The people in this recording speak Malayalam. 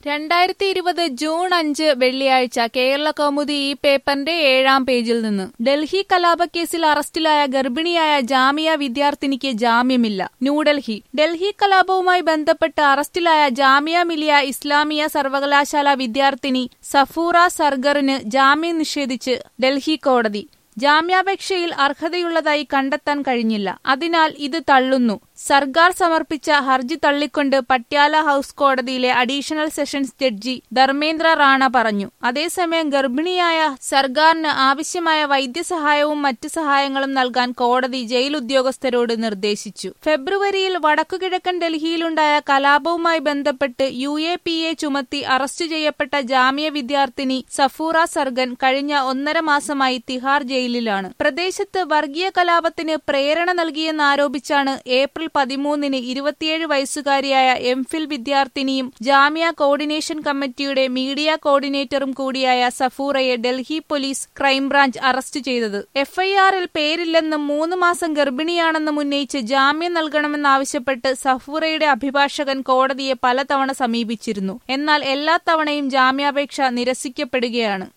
രണ്ടായിരത്തി ഇരുപത് ജൂൺ അഞ്ച് വെള്ളിയാഴ്ച കേരള കൗമുദി ഈ പേപ്പറിന്റെ ഏഴാം പേജിൽ നിന്ന് ഡൽഹി കലാപക്കേസിൽ അറസ്റ്റിലായ ഗർഭിണിയായ ജാമിയ വിദ്യാർത്ഥിനിക്ക് ജാമ്യമില്ല ന്യൂഡൽഹി ഡൽഹി കലാപവുമായി ബന്ധപ്പെട്ട് അറസ്റ്റിലായ ജാമിയ മിലിയ ഇസ്ലാമിയ സർവകലാശാല വിദ്യാർത്ഥിനി സഫൂറ സർഗറിന് ജാമ്യം നിഷേധിച്ച് ഡൽഹി കോടതി ജാമ്യാപേക്ഷയിൽ അർഹതയുള്ളതായി കണ്ടെത്താൻ കഴിഞ്ഞില്ല അതിനാൽ ഇത് തള്ളുന്നു സർക്കാർ സമർപ്പിച്ച ഹർജി തള്ളിക്കൊണ്ട് പട്യാല ഹൌസ് കോടതിയിലെ additional sessions judge Dharmendra Rana പറഞ്ഞു അതേസമയം ഗർഭിണിയായ സർക്കാരിന് ആവശ്യമായ വൈദ്യസഹായവും മറ്റ് സഹായങ്ങളും നൽകാൻ കോടതി ജയിൽ ഉദ്യോഗസ്ഥരോട് നിർദ്ദേശിച്ചു ഫെബ്രുവരിയിൽ വടക്കുകിഴക്കൻ ഡൽഹിയിലുണ്ടായ കലാപവുമായി ബന്ധപ്പെട്ട് യു എ പി എ ചുമത്തി അറസ്റ്റ് ചെയ്യപ്പെട്ട ജാമ്യ വിദ്യാർത്ഥിനി സഫൂറ സർഗൻ കഴിഞ്ഞ ഒന്നര മാസമായി തിഹാർ ജയിലിലാണ് പ്രദേശത്ത് വർഗീയ കലാപത്തിന് പ്രേരണ നൽകിയെന്നാരോപിച്ചാണ് ഏപ്രിൽ പതിമൂന്നിന് ഇരുപത്തിയേഴ് വയസ്സുകാരിയായ എംഫിൽ വിദ്യാർത്ഥിനിയും ജാമ്യ കോർഡിനേഷൻ കമ്മിറ്റിയുടെ മീഡിയ കോർഡിനേറ്ററും കൂടിയായ സഫൂറയെ ഡൽഹി പോലീസ് ക്രൈംബ്രാഞ്ച് അറസ്റ്റ് ചെയ്തത് എഫ്ഐആറിൽ പേരില്ലെന്നും മൂന്ന് മാസം ഗർഭിണിയാണെന്നും ഉന്നയിച്ച് ജാമ്യം നൽകണമെന്നാവശ്യപ്പെട്ട് സഫൂറയുടെ അഭിഭാഷകൻ കോടതിയെ പലതവണ സമീപിച്ചിരുന്നു എന്നാൽ എല്ലാ തവണയും ജാമ്യാപേക്ഷ നിരസിക്കപ്പെടുകയാണ്